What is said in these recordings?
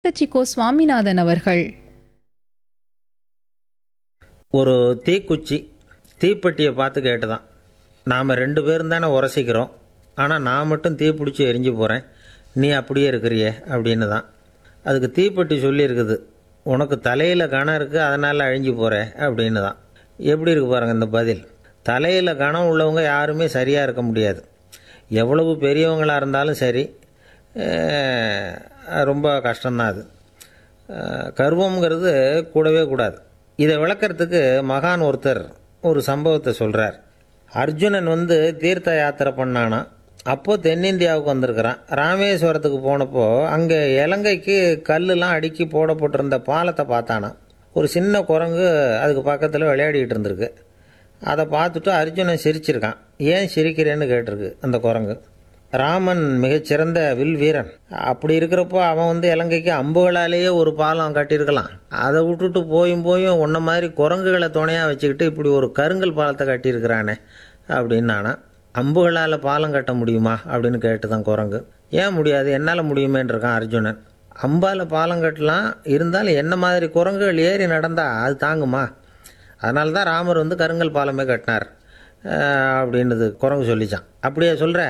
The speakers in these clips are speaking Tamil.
தென்கட்சி கோ சுவாமிநாதன் அவர்கள் ஒரு தீக்குச்சி தீப்பெட்டியை பார்த்து கேட்டுதான் நாம் ரெண்டு பேரும் தானே உரசிக்கிறோம் ஆனால் நான் மட்டும் தீ பிடிச்சி எரிஞ்சு போகிறேன் நீ அப்படியே இருக்கிறியே அப்படின்னு தான் அதுக்கு தீப்பெட்டி சொல்லியிருக்குது உனக்கு தலையில் கணம் இருக்குது அதனால் அழிஞ்சு போகிற அப்படின்னு தான் எப்படி இருக்கு பாருங்கள் இந்த பதில் தலையில் கணம் உள்ளவங்க யாருமே சரியாக இருக்க முடியாது எவ்வளவு பெரியவங்களாக இருந்தாலும் சரி அஹ், ரொம்ப கஷ்டம்தான் அது அஹ், கர்வம்ங்கிறது கூடவே கூடாது இதை விளக்கறதுக்கு மகான் ஒருத்தர் ஒரு சம்பவத்தை சொல்கிறார் அர்ஜுனன் வந்து தீர்த்த யாத்திரை பண்ணானா அப்போ தென்னிந்தியாவுக்கு வந்திருக்கிறான் ராமேஸ்வரத்துக்கு போனப்போ அங்கே இலங்கைக்கு கல்லுலாம் அடுக்கி போடப்பட்டிருந்த பாலத்தை பார்த்தானா ஒரு சின்ன குரங்கு அதுக்கு பக்கத்தில் விளையாடிக்கிட்டு இருந்திருக்கு அதை பார்த்துட்டு அர்ஜுனன் சிரிச்சிருக்கான் ஏன் சிரிக்கிறேன்னு கேட்டிருக்கு அந்த குரங்கு ராமன் மிகச்சிறந்த வில் வீரன் அப்படி இருக்கிறப்போ அவன் வந்து இலங்கைக்கு அம்புகளாலேயே ஒரு பாலம் கட்டியிருக்கலாம் அதை விட்டுட்டு போயும் போயும் உன்ன மாதிரி குரங்குகளை துணையாக வச்சுக்கிட்டு இப்படி ஒரு கருங்கல் பாலத்தை கட்டியிருக்கிறானே அப்படின்னானா அம்புகளால் பாலம் கட்ட முடியுமா அப்படின்னு கேட்டுதான் குரங்கு ஏன் முடியாது என்னால் முடியுமேன்னு இருக்கான் அர்ஜுனன் அம்பால் பாலம் கட்டலாம் இருந்தாலும் என்ன மாதிரி குரங்குகள் ஏறி நடந்தா அது தாங்குமா அதனால தான் ராமர் வந்து கருங்கல் பாலமே கட்டினார் அஹ் அப்படின்னுது குரங்கு சொல்லிச்சான் அப்படியே சொல்கிற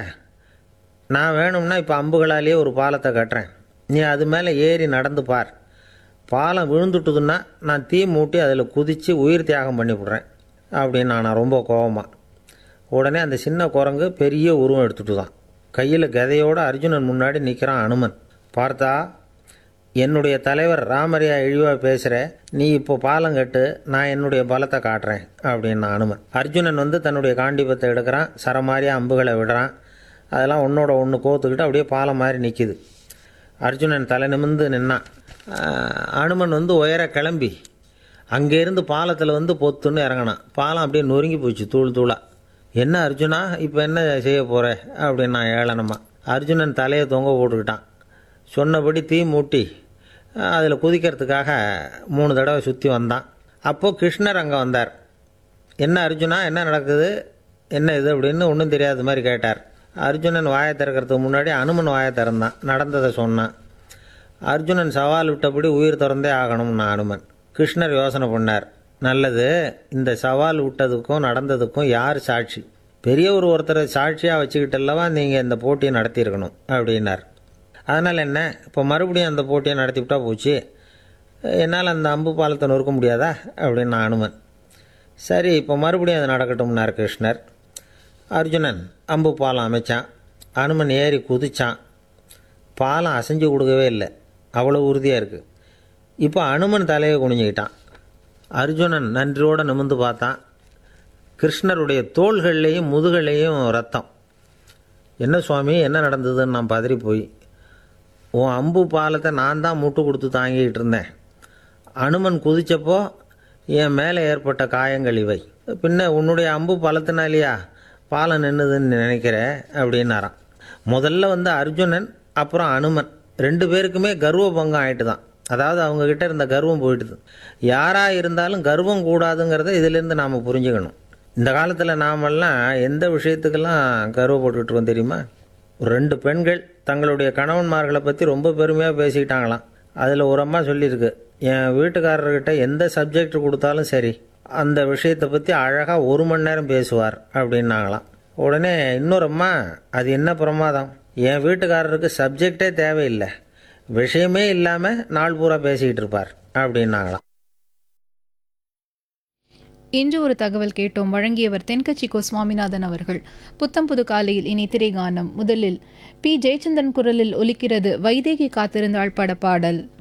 நான் வேணும்னா இப்போ அம்புகளாலேயே ஒரு பாலத்தை கட்டுறேன் நீ அது மேலே ஏறி நடந்து பார் பாலம் விழுந்துட்டுதுன்னா நான் தீ மூட்டி அதில் குதித்து உயிர் தியாகம் பண்ணிவிடுறேன் அப்படின்னு நான் ரொம்ப கோவமா உடனே அந்த சின்ன குரங்கு பெரிய உருவம் எடுத்துட்டு தான் கையில் கதையோட அர்ஜுனன் முன்னாடி நிற்கிறான் அனுமன் பார்த்தா என்னுடைய தலைவர் ராமரையா இழிவாக பேசுகிற நீ இப்போ பாலம் கட்டு நான் என்னுடைய பலத்தை காட்டுறேன் அப்படின்னு அனுமன் அர்ஜுனன் வந்து தன்னுடைய காண்டிபத்தை எடுக்கிறான் சரமாரியாக அம்புகளை விடுறான் அதெல்லாம் ஒன்றோட ஒன்று கோத்துக்கிட்டு அப்படியே பாலம் மாதிரி நிற்கிது அர்ஜுனன் தலை நிமிர்ந்து நின்னான் ஆஹ் அனுமன் வந்து உயர கிளம்பி அங்கேருந்து பாலத்தில் வந்து பொத்துன்னு இறங்கினான் பாலம் அப்படியே நொறுங்கி போச்சு தூள் தூளாக என்ன அர்ஜுனா இப்போ என்ன செய்ய போகிற அப்படின்னு நான் ஏளனமா அர்ஜுனன் தலையை தொங்க போட்டுக்கிட்டான் சொன்னபடி தீ மூட்டி அதில் குதிக்கிறதுக்காக மூணு தடவை சுற்றி வந்தான் அப்போது கிருஷ்ணர் அங்கே வந்தார் என்ன அர்ஜுனா என்ன நடக்குது என்ன இது அப்படின்னு ஒன்றும் தெரியாத மாதிரி கேட்டார் அர்ஜுனன் வாயை திறக்கிறதுக்கு முன்னாடி அனுமன் வாயை திறந்தான் நடந்ததை சொன்னான் அர்ஜுனன் சவால் விட்டபடி உயிர் திறந்தே ஆகணும்னு அனுமன் கிருஷ்ணர் யோசனை பண்ணார் நல்லது இந்த சவால் விட்டதுக்கும் நடந்ததுக்கும் யார் சாட்சி பெரியவர் ஒருத்தரை சாட்சியாக வச்சுக்கிட்டல்லவா நீங்கள் இந்த போட்டியை நடத்தியிருக்கணும் அப்படின்னார் அதனால் என்ன இப்போ மறுபடியும் அந்த போட்டியை நடத்தி விட்டா போச்சு என்னால் அந்த அம்பு பாலத்தை நொறுக்க முடியாதா அப்படின்னு அனுமன் சரி இப்போ மறுபடியும் அது நடக்கட்டும்னார் கிருஷ்ணர் அர்ஜுனன் அம்பு பாலம் அமைச்சான் அனுமன் ஏறி குதிச்சான் பாலம் அசைஞ்சு கொடுக்கவே இல்லை அவ்வளோ உறுதியாக இருக்குது இப்போ அனுமன் தலையை குனிஞ்சுக்கிட்டான் அர்ஜுனன் நன்றியோடு நிமிர்ந்து பார்த்தான் கிருஷ்ணருடைய தோள்கள்லேயும் முதுகள்லேயும் ரத்தம் என்ன சுவாமி என்ன நடந்ததுன்னு நான் பதறி போய் உன் அம்பு பாலத்தை நான் தான் முட்டு கொடுத்து தாங்கிக்கிட்டு இருந்தேன் அனுமன் குதிச்சப்போ என் மேலே ஏற்பட்ட காயங்கள் இவை பின்ன உன்னுடைய அம்பு பலத்தினாலேயா பாலம் நின்றுதுன்னு நினைக்கிற அப்படின்னாராம் முதல்ல வந்து அர்ஜுனன் அப்புறம் அனுமன் ரெண்டு பேருக்குமே கர்வ பங்கம் ஆயிட்டு தான் அதாவது அவங்க கிட்ட இருந்த கர்வம் போயிட்டுது யாராக இருந்தாலும் கர்வம் கூடாதுங்கிறத இதிலேருந்து நாம் புரிஞ்சுக்கணும் இந்த காலத்தில் நாமெல்லாம் எந்த விஷயத்துக்கெல்லாம் கர்வப்பட்டுருக்கோம் தெரியுமா ஒரு ரெண்டு பெண்கள் தங்களுடைய கணவன்மார்களை பற்றி ரொம்ப பெருமையாக பேசிக்கிட்டாங்களாம் அதில் ஒரு அம்மா சொல்லியிருக்கு என் வீட்டுக்காரர்கிட்ட எந்த சப்ஜெக்ட் கொடுத்தாலும் சரி அந்த விஷயத்தை பற்றி அழகாக ஒரு மணி நேரம் பேசுவார் அப்படின்னாங்களாம் உடனே இன்னொரு அம்மா அது என்ன பிரமாதம் என் வீட்டுக்காரருக்கு சப்ஜெக்டே தேவையில்லை விஷயமே இல்லாமல் நாள் பூரா பேசிக்கிட்டு இருப்பார் அப்படின்னாங்களாம் இன்று ஒரு தகவல் கேட்டோம் வழங்கியவர் தென்கட்சி கோ சுவாமிநாதன் அவர்கள் புத்தம் புது காலையில் இனி திரைகானம் முதலில் பி ஜெயச்சந்திரன் குரலில் ஒலிக்கிறது வைதேகி காத்திருந்தாள் பட பாடல்